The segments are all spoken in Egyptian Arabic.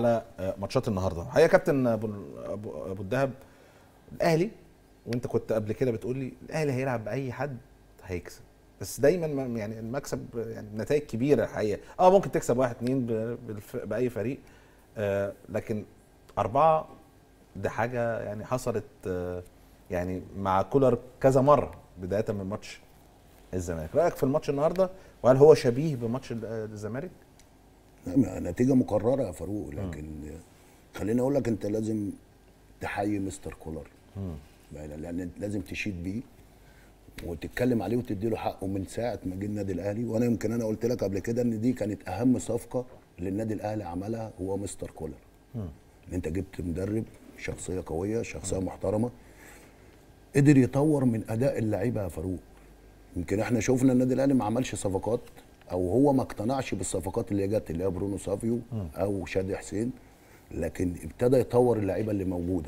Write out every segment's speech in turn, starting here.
على آه، ماتشات النهارده الحقيقه يا كابتن ابو ابو أبو الدهب الاهلي وانت كنت قبل كده بتقول لي الاهلي هيلعب باي حد هيكسب بس دايما ما- يعني المكسب يعني نتائج كبيره الحقيقه اه ممكن تكسب واحد اتنين ب- بالف- باي فريق آه لكن اربعه دي حاجه يعني حصلت آه يعني مع كولر كذا مره بدايه من ماتش الزمالك رايك في الماتش النهارده وهل هو شبيه بماتش ال- آه، الزمالك نعم، نتيجه مكرره يا فاروق لكن خليني اقول لك انت لازم تحيي مستر كولر يعني لان لازم تشيد بيه وتتكلم عليه وتدي له حقه من ساعه ما جه النادي الاهلي وانا يمكن انا قلت لك قبل كده ان دي كانت اهم صفقه اللي النادي الاهلي عملها هو مستر كولر ان انت جبت مدرب شخصيه قويه شخصيه محترمه قدر يطور من اداء اللعيبه يا فاروق يمكن احنا شفنا النادي الاهلي ما عملش صفقات او هو ما اقتنعش بالصفقات اللي جت اللي هي برونو سافيو او شادي حسين لكن ابتدى يطور اللعيبه اللي موجوده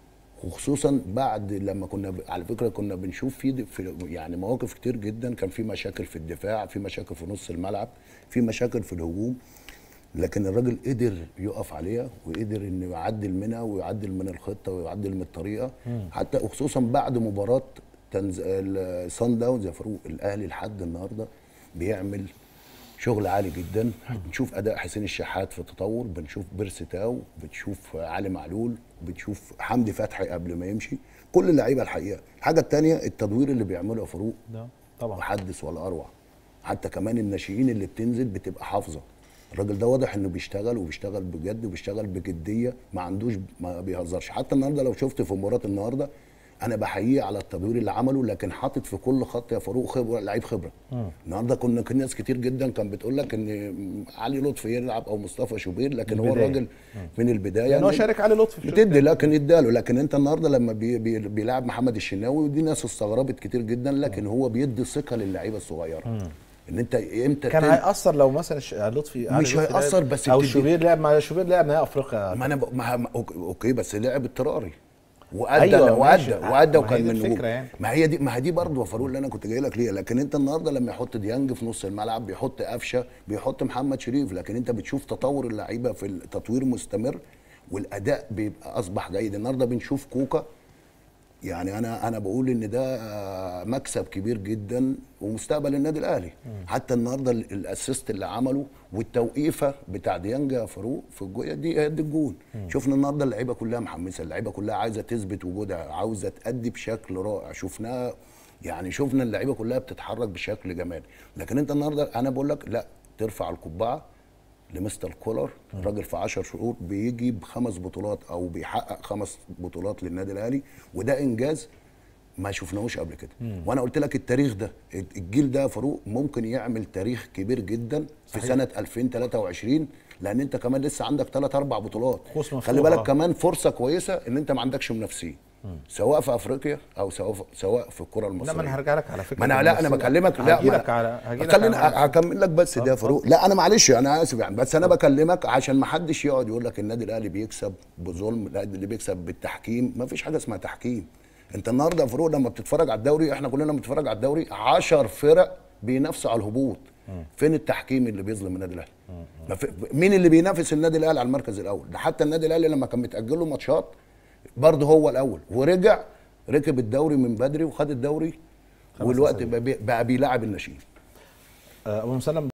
وخصوصا بعد لما كنا ب... على فكره كنا بنشوف في, في يعني مواقف كتير جدا كان في مشاكل في الدفاع في مشاكل في نص الملعب في مشاكل في الهجوم لكن الراجل قدر يقف عليها وقدر انه يعدل منها ويعدل من الخطه ويعدل من الطريقه حتى وخصوصا بعد مباراه تنز... الصن داونز يا فاروق الاهلي لحد النهارده بيعمل شغل عالي جدا بنشوف اداء حسين الشحات في تطور بنشوف بيرسي تاو بتشوف علي معلول بتشوف حمدي فتحي قبل ما يمشي كل اللعيبه الحقيقه الحاجه الثانيه التدوير اللي بيعمله يا فاروق ده طبعا وحدث ولا اروع حتى كمان الناشئين اللي بتنزل بتبقى حافظه الراجل ده واضح انه بيشتغل وبيشتغل بجد وبيشتغل بجديه ما عندوش ما بيهزرش حتى النهارده لو شفت في مباراه النهارده انا بحييه على التدوير اللي عمله لكن حاطط في كل خط يا فاروق خبره لعيب خبره النهارده كنا كان ناس كتير جدا كان بتقول لك ان علي لطفي يلعب او مصطفى شوبير لكن هو البداية. الراجل من البدايه يعني هو إن- شارك علي لطفي في الشوط بتدي لكن اداله لكن انت النهارده لما بي بي بيلعب محمد الشناوي ودي ناس استغربت كتير جدا لكن هو بيدي ثقه للعيبه الصغيره ان انت امتى كان تل- هيأثر لو مثلا ش- لطفي علي مش لطفي هيأثر لعب- بس او بتدي- شوبير لعب مع شوبير لعب نهائي افريقيا ما انا ب... ما... ما... أوك- اوكي بس لعب اضطراري وادى أيوة، أيوة ماشي. وادى وادى ما هي وكان دي من الفكرة نجوم. يعني. ما هي دي ما هي دي برضه يا فاروق اللي انا كنت جاي لك ليها لكن انت النهارده لما يحط ديانج في نص الملعب بيحط قفشه بيحط محمد شريف لكن انت بتشوف تطور اللعيبه في التطوير مستمر والاداء بيبقى اصبح جيد النهارده بنشوف كوكا يعني انا انا بقول ان ده آه، مكسب كبير جدا ومستقبل النادي الاهلي حتى النهارده ال- الاسيست اللي عمله والتوقيفه بتاع ديانج يا فاروق في الجويه دي هي دي الجون شفنا النهارده اللعيبه كلها محمسه اللعيبه كلها عايزه تثبت وجودها عاوزه تأدي بشكل رائع شفناها يعني شفنا اللعيبه كلها بتتحرك بشكل جمالي لكن انت النهارده انا بقول لك لا ترفع القبعه لمستر كولر الراجل في 10 شهور بيجي بخمس بطولات او بيحقق خمس بطولات للنادي الاهلي وده انجاز ما شفناهوش قبل كده وانا قلت لك التاريخ ده الجيل ده يا فاروق ممكن يعمل تاريخ كبير جدا في صحيح. سنه 2023 لان انت كمان لسه عندك ثلاث اربع بطولات قوس مفتوح، خلي بالك آه. كمان فرصه كويسه ان انت ما عندكش منافسين سواء في افريقيا او سواء سواء في الكره لا المصريه ما انا هرجع لك على فكره ما انا لا انا بس- بكلمك لا هجي ما لك أنا- على هجي لك خليني على- هكمل لك بس ده يا اتفضل. فاروق لا انا معلش انا اسف يعني بس انا بكلمك عشان ما حدش يقعد يقول لك النادي الاهلي بيكسب بظلم لا اللي بيكسب بالتحكيم ما فيش حاجه اسمها تحكيم انت النهارده يا فاروق لما بتتفرج على الدوري احنا كلنا بنتفرج على الدوري 10 فرق بينافسوا على الهبوط فين التحكيم اللي بيظلم النادي الاهلي ما في- مين اللي بينافس النادي الاهلي على المركز الاول ده حتى النادي الاهلي لما كان متاجل له ماتشات برضه هو الاول ورجع ركب الدوري من بدري وخد الدوري والوقت بقى بقى بيلاعب الناشئين آه، ابو مسلم